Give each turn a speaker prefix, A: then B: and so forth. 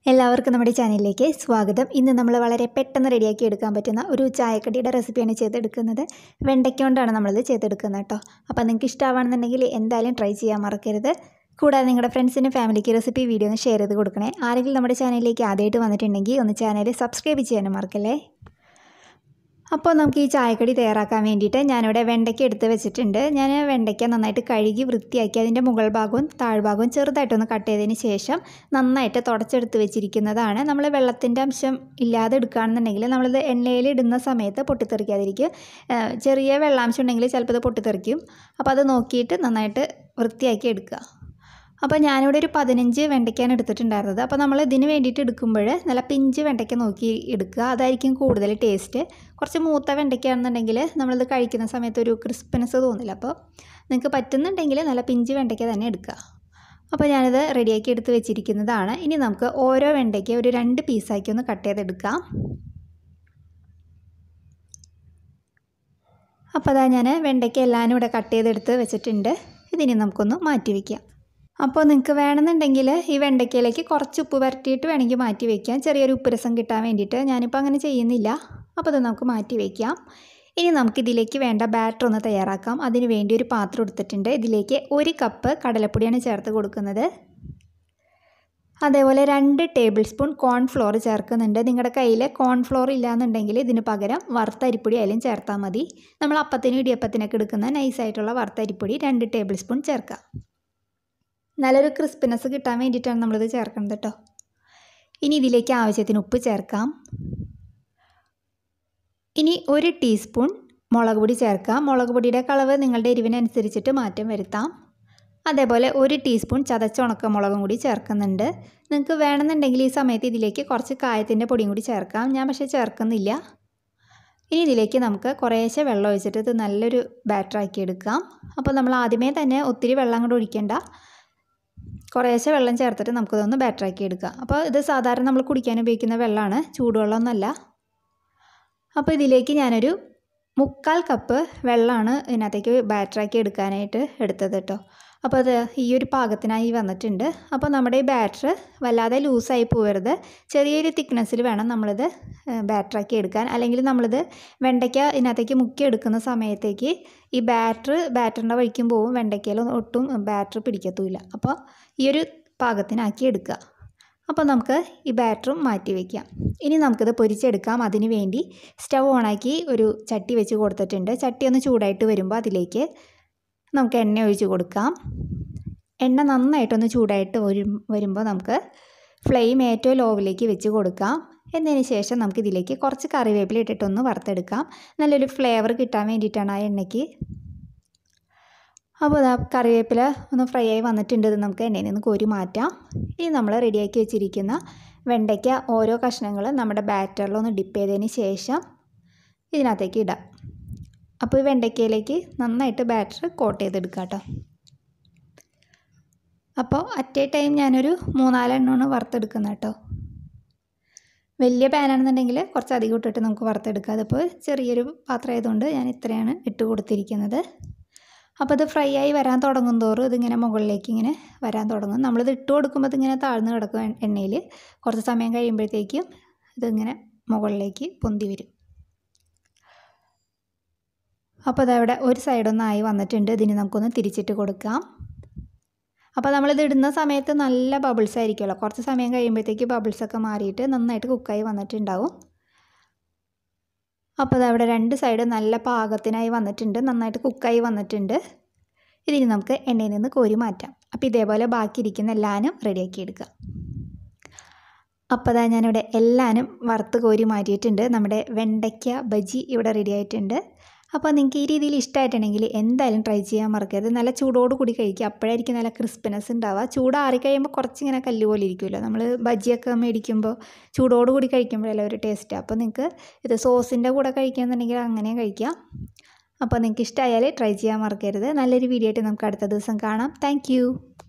A: എല്ലാവർക്കും നമ്മുടെ ചാനലിലേക്ക് സ്വാഗതം ഇന്ന് നമ്മൾ വളരെ പെട്ടെന്ന് റെഡിയാക്കി എടുക്കാൻ പറ്റുന്ന ഒരു ചായക്കടിയുടെ റെസിപ്പിയാണ് ചെയ്തെടുക്കുന്നത് വെണ്ടയ്ക്ക കൊണ്ടാണ് നമ്മളിത് ചെയ്തെടുക്കുന്നത് കേട്ടോ അപ്പോൾ നിങ്ങൾക്ക് ഇഷ്ടമാണെന്നുണ്ടെങ്കിൽ എന്തായാലും ട്രൈ ചെയ്യാൻ മറക്കരുത് കൂടാതെ നിങ്ങളുടെ ഫ്രണ്ട്സിനും ഫാമിലിക്ക് റെസിപ്പി വീഡിയോ ഒന്ന് ഷെയർ ചെയ്ത് കൊടുക്കണേ ആരെങ്കിലും നമ്മുടെ ചാനലിലേക്ക് ആദ്യമായിട്ട് വന്നിട്ടുണ്ടെങ്കിൽ ഒന്ന് ചാനൽ സബ്സ്ക്രൈബ് ചെയ്യാനും മറക്കല്ലേ അപ്പോൾ നമുക്ക് ഈ ചായക്കടി തയ്യാറാക്കാൻ വേണ്ടിയിട്ട് ഞാനിവിടെ വെണ്ടയ്ക്ക എടുത്ത് വെച്ചിട്ടുണ്ട് ഞാൻ വെണ്ടയ്ക്ക നന്നായിട്ട് കഴുകി വൃത്തിയാക്കി അതിൻ്റെ മുകൾ ഭാഗവും താഴ്ഭാഗവും ചെറുതായിട്ടൊന്ന് കട്ട് ചെയ്തതിന് ശേഷം നന്നായിട്ട് തുടച്ചെടുത്ത് വെച്ചിരിക്കുന്നതാണ് നമ്മൾ വെള്ളത്തിൻ്റെ അംശം ഇല്ലാതെ എടുക്കുകയാണെന്നുണ്ടെങ്കിൽ നമ്മളിത് എണ്ണയിൽ ഇടുന്ന സമയത്ത് പൊട്ടിത്തെറിക്കാതിരിക്കും ഏഹ് ചെറിയ വെള്ളാംശം ഉണ്ടെങ്കിൽ ചിലപ്പോൾ ഇത് പൊട്ടിത്തെറിക്കും അപ്പോൾ അത് നോക്കിയിട്ട് നന്നായിട്ട് വൃത്തിയാക്കി എടുക്കുക അപ്പോൾ ഞാനിവിടെ ഒരു പതിനഞ്ച് വെണ്ടയ്ക്കാണ് എടുത്തിട്ടുണ്ടായിരുന്നത് അപ്പോൾ നമ്മൾ ഇതിന് വേണ്ടിയിട്ട് എടുക്കുമ്പോൾ നല്ല പിഞ്ച് വെണ്ടയ്ക്ക നോക്കി എടുക്കുക അതായിരിക്കും കൂടുതൽ ടേസ്റ്റ് കുറച്ച് മൂത്ത വെണ്ടയ്ക്കാണെന്നുണ്ടെങ്കിൽ നമ്മളിത് കഴിക്കുന്ന സമയത്ത് ഒരു ക്രിസ്പിനെസ് തോന്നില്ല അപ്പോൾ നിങ്ങൾക്ക് പറ്റുന്നുണ്ടെങ്കിൽ നല്ല പിഞ്ച് വെണ്ടയ്ക്ക തന്നെ എടുക്കുക അപ്പോൾ ഞാനിത് റെഡിയാക്കി എടുത്ത് വെച്ചിരിക്കുന്നതാണ് ഇനി നമുക്ക് ഓരോ വെണ്ടയ്ക്ക ഒരു രണ്ട് പീസാക്കി ഒന്ന് കട്ട് ചെയ്തെടുക്കാം അപ്പോൾ അതാ ഞാൻ വെണ്ടയ്ക്ക എല്ലാനും ഇവിടെ കട്ട് ചെയ്തെടുത്ത് വെച്ചിട്ടുണ്ട് ഇതിനി നമുക്കൊന്ന് മാറ്റി വയ്ക്കാം അപ്പോൾ നിങ്ങൾക്ക് വേണമെന്നുണ്ടെങ്കിൽ ഈ വെണ്ടയ്ക്കയിലേക്ക് കുറച്ച് ഉപ്പ് പുരട്ടിയിട്ട് വേണമെങ്കിൽ മാറ്റി വയ്ക്കാം ചെറിയൊരു ഉപ്പ് രസം കിട്ടാൻ വേണ്ടിയിട്ട് ഞാനിപ്പോൾ അങ്ങനെ ചെയ്യുന്നില്ല അപ്പോൾ അത് നമുക്ക് മാറ്റി വയ്ക്കാം ഇനി നമുക്ക് ഇതിലേക്ക് വേണ്ട ബാറ്റർ ഒന്ന് തയ്യാറാക്കാം അതിന് വേണ്ടി ഒരു പാത്രം എടുത്തിട്ടുണ്ട് ഇതിലേക്ക് ഒരു കപ്പ് കടലപ്പൊടിയാണ് ചേർത്ത് കൊടുക്കുന്നത് അതേപോലെ രണ്ട് ടേബിൾ സ്പൂൺ കോൺഫ്ലോർ ചേർക്കുന്നുണ്ട് നിങ്ങളുടെ കയ്യിൽ കോൺഫ്ലോർ ഇല്ലാന്നുണ്ടെങ്കിൽ ഇതിന് പകരം വറുത്ത അരിപ്പൊടി ആയാലും ചേർത്താൽ മതി നമ്മൾ അപ്പത്തിനും ഇടിയപ്പത്തിനൊക്കെ എടുക്കുന്ന നൈസായിട്ടുള്ള വറുത്ത അരിപ്പൊടി രണ്ട് ടേബിൾ സ്പൂൺ ചേർക്കാം നല്ലൊരു ക്രിസ്പിനെസ് കിട്ടാൻ വേണ്ടിയിട്ടാണ് നമ്മളിത് ചേർക്കുന്നത് കേട്ടോ ഇനി ഇതിലേക്ക് ആവശ്യത്തിന് ഉപ്പ് ചേർക്കാം ഇനി ഒരു ടീസ്പൂൺ മുളക് പൊടി ചേർക്കാം മുളക് പൊടിയുടെ കളവ് നിങ്ങളുടെ എരിവിനനുസരിച്ചിട്ട് മാറ്റം വരുത്താം അതേപോലെ ഒരു ടീസ്പൂൺ ചതച്ച ഉണക്കമുളകും കൂടി ചേർക്കുന്നുണ്ട് നിങ്ങൾക്ക് വേണമെന്നുണ്ടെങ്കിൽ ഈ സമയത്ത് ഇതിലേക്ക് കുറച്ച് കായത്തിൻ്റെ പൊടിയും കൂടി ചേർക്കാം ഞാൻ പക്ഷേ ചേർക്കുന്നില്ല ഇനി ഇതിലേക്ക് നമുക്ക് കുറേശ്ശെ വെള്ളം ഒഴിച്ചിട്ട് ഇത് നല്ലൊരു ബാറ്ററാക്കി എടുക്കാം അപ്പോൾ നമ്മൾ ആദ്യമേ തന്നെ ഒത്തിരി വെള്ളം അങ്ങോട്ട് ഒഴിക്കേണ്ട കുറേശ്ശെ വെള്ളം ചേർത്തിട്ട് നമുക്കിതൊന്ന് ബാറ്ററാക്കി എടുക്കാം അപ്പോൾ ഇത് സാധാരണ നമ്മൾ കുടിക്കാൻ ഉപയോഗിക്കുന്ന വെള്ളമാണ് ചൂടുവെള്ളമൊന്നുമല്ല അപ്പോൾ ഇതിലേക്ക് ഞാനൊരു മുക്കാൽ കപ്പ് വെള്ളമാണ് ഇതിനകത്തേക്ക് ബാറ്ററാക്കി എടുക്കാനായിട്ട് എടുത്തത് കേട്ടോ അപ്പോൾ അത് ഈ ഒരു പാകത്തിനായി വന്നിട്ടുണ്ട് അപ്പോൾ നമ്മുടെ ഈ ബാറ്റർ വല്ലാതെ ലൂസായി പോകരുത് ചെറിയൊരു തിക്നെസ്സിൽ വേണം നമ്മളിത് ബാറ്ററാക്കി എടുക്കാൻ അല്ലെങ്കിൽ നമ്മളിത് വെണ്ടയ്ക്ക ഇതിനകത്തേക്ക് മുക്കി എടുക്കുന്ന സമയത്തേക്ക് ഈ ബാറ്റർ ബാറ്ററിൻ്റെ വഴിക്കും പോവും വെണ്ടയ്ക്കയിൽ ഒട്ടും ബാറ്റർ പിടിക്കത്തുമില്ല അപ്പോൾ ഈ ഒരു പാകത്തിനാക്കി എടുക്കുക അപ്പോൾ നമുക്ക് ഈ ബാറ്ററും മാറ്റി വയ്ക്കാം ഇനി നമുക്കിത് പൊരിച്ചെടുക്കാം അതിന് വേണ്ടി സ്റ്റൗ ഓണാക്കി ഒരു ചട്ടി വെച്ച് കൊടുത്തിട്ടുണ്ട് ചട്ടി ഒന്ന് ചൂടായിട്ട് വരുമ്പോൾ അതിലേക്ക് നമുക്ക് എണ്ണ ഒഴിച്ച് കൊടുക്കാം എണ്ണ നന്നായിട്ടൊന്ന് ചൂടായിട്ട് വരും വരുമ്പോൾ നമുക്ക് ഫ്ലെയിം ഏറ്റവും ലോവിലേക്ക് വെച്ച് കൊടുക്കാം എന്നതിന് ശേഷം നമുക്ക് ഇതിലേക്ക് കുറച്ച് കറിവേപ്പില ഇട്ടിട്ടൊന്ന് വറുത്തെടുക്കാം നല്ലൊരു ഫ്ലേവർ കിട്ടാൻ വേണ്ടിയിട്ടാണ് ആ എണ്ണയ്ക്ക് അപ്പോൾ ഇതാ കറിവേപ്പില ഒന്ന് ഫ്രൈ ആയി വന്നിട്ടുണ്ട് ഇത് നമുക്ക് എണ്ണയിൽ നിന്ന് കോരി മാറ്റാം ഇനി നമ്മൾ റെഡിയാക്കി വെച്ചിരിക്കുന്ന വെണ്ടയ്ക്ക ഓരോ കഷ്ണങ്ങൾ നമ്മുടെ ബാറ്ററിലൊന്ന് ഡിപ്പ് ചെയ്തതിന് ശേഷം ഇതിനകത്തേക്ക് ഇടാം അപ്പോൾ ഈ വെണ്ടയ്ക്കയിലേക്ക് നന്നായിട്ട് ബാറ്റർ കോട്ട് ചെയ്തെടുക്കുക കേട്ടോ അപ്പോൾ അറ്റ് എ ടൈം ഞാനൊരു മൂന്നാലെണ്ണമാണ് വറുത്തെടുക്കുന്നത് കേട്ടോ വലിയ പാനാണെന്നുണ്ടെങ്കിൽ കുറച്ച് അധികം ഇട്ടിട്ട് നമുക്ക് വറുത്തെടുക്കാം അതിപ്പോൾ ചെറിയൊരു പാത്രം ആയതുകൊണ്ട് ഞാൻ ഇത്രയാണ് ഇട്ട് കൊടുത്തിരിക്കുന്നത് അപ്പോൾ ഇത് ഫ്രൈ ആയി വരാൻ തുടങ്ങും തോറും ഇതിങ്ങനെ മുകളിലേക്ക് ഇങ്ങനെ വരാൻ തുടങ്ങും നമ്മളിത് ഇട്ട് കൊടുക്കുമ്പോൾ ഇതിങ്ങനെ താഴ്ന്നു കിടക്കും എണ്ണയിൽ കുറച്ച് സമയം കഴിയുമ്പോഴത്തേക്കും ഇതിങ്ങനെ മുകളിലേക്ക് പൊന്തി വരും അപ്പോൾ അതവിടെ ഒരു സൈഡൊന്നായി വന്നിട്ടുണ്ട് ഇതിന് നമുക്കൊന്ന് തിരിച്ചിട്ട് കൊടുക്കാം അപ്പോൾ നമ്മളിത് ഇടുന്ന സമയത്ത് നല്ല ബബിൾസ് ആയിരിക്കുമല്ലോ കുറച്ച് സമയം കഴിയുമ്പോഴത്തേക്ക് ബബിൾസൊക്കെ മാറിയിട്ട് നന്നായിട്ട് കുക്കായി വന്നിട്ടുണ്ടാവും അപ്പോൾ അതവിടെ രണ്ട് സൈഡ് നല്ല പാകത്തിനായി വന്നിട്ടുണ്ട് നന്നായിട്ട് കുക്കായി വന്നിട്ടുണ്ട് ഇതിന് നമുക്ക് എണ്ണയിൽ നിന്ന് കോരി മാറ്റാം അപ്പോൾ ഇതേപോലെ ബാക്കി ഇരിക്കുന്ന എല്ലാനും റെഡിയാക്കി എടുക്കുക അപ്പോൾ അതാ ഞാനിവിടെ എല്ലാനും വറുത്ത് കോരി മാറ്റിയിട്ടുണ്ട് നമ്മുടെ വെണ്ടയ്ക്ക ബജി ഇവിടെ റെഡി ആയിട്ടുണ്ട് അപ്പോൾ നിങ്ങൾക്ക് ഈ രീതിയിൽ ഇഷ്ടമായിട്ടുണ്ടെങ്കിൽ എന്തായാലും ട്രൈ ചെയ്യാൻ മറക്കരുത് നല്ല ചൂടോട് കൂടി കഴിക്കുക അപ്പോഴായിരിക്കും നല്ല ക്രിസ്പിനെസ് ഉണ്ടാവുക ചൂടാറി കഴിയുമ്പോൾ കുറച്ചിങ്ങനെ കല്ല് പോലെ ഇരിക്കുമല്ലോ നമ്മൾ ബജിയൊക്കെ മേടിക്കുമ്പോൾ ചൂടോട് കൂടി കഴിക്കുമ്പോഴല്ലേ ഒരു ടേസ്റ്റ് അപ്പോൾ നിങ്ങൾക്ക് ഇത് സോസിൻ്റെ കൂടെ കഴിക്കുകയെന്നുണ്ടെങ്കിൽ അങ്ങനെ കഴിക്കാം അപ്പോൾ നിങ്ങൾക്ക് ഇഷ്ടമായാൽ ട്രൈ ചെയ്യാൻ മറക്കരുത് നല്ലൊരു വീഡിയോ ആയിട്ട് നമുക്ക് അടുത്ത ദിവസം കാണാം താങ്ക്